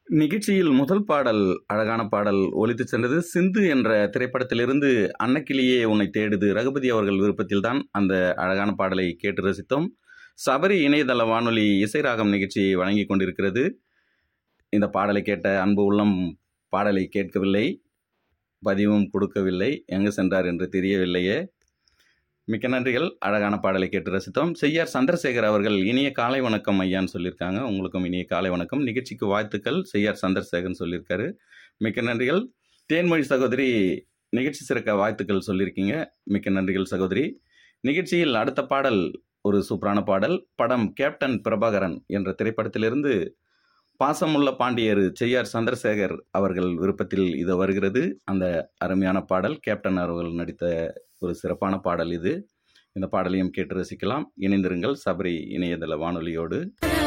நிகழ்ச்சியில் முதல் பாடல் அழகான பாடல் ஒலித்து சென்றது சிந்து என்ற திரைப்படத்திலிருந்து அன்னக்கிளியே உன்னை தேடுது ரகுபதி அவர்கள் விருப்பத்தில்தான் அந்த அழகான பாடலை கேட்டு ரசித்தோம் சபரி இணையதள வானொலி இசை ராகம் நிகழ்ச்சியை வழங்கி கொண்டிருக்கிறது இந்த பாடலை கேட்ட அன்பு உள்ளம் பாடலை கேட்கவில்லை பதிவும் கொடுக்கவில்லை எங்கு சென்றார் என்று தெரியவில்லையே மிக்க நன்றிகள் அழகான பாடலை கேட்டு ரசித்தோம் செய்யார் சந்திரசேகர் அவர்கள் இனிய காலை வணக்கம் ஐயான்னு சொல்லியிருக்காங்க உங்களுக்கும் இனிய காலை வணக்கம் நிகழ்ச்சிக்கு வாழ்த்துக்கள் செய்யார் சந்திரசேகர்னு சொல்லியிருக்காரு மிக்க நன்றிகள் தேன்மொழி சகோதரி நிகழ்ச்சி சிறக்க வாழ்த்துக்கள் சொல்லியிருக்கீங்க மிக்க நன்றிகள் சகோதரி நிகழ்ச்சியில் அடுத்த பாடல் ஒரு சூப்பரான பாடல் படம் கேப்டன் பிரபாகரன் என்ற திரைப்படத்திலிருந்து பாசமுள்ள பாண்டியர் செய்யார் சந்திரசேகர் அவர்கள் விருப்பத்தில் இது வருகிறது அந்த அருமையான பாடல் கேப்டன் அவர்கள் நடித்த ஒரு சிறப்பான பாடல் இது இந்த பாடலையும் கேட்டு ரசிக்கலாம் இணைந்திருங்கள் சபரி இணையதள வானொலியோடு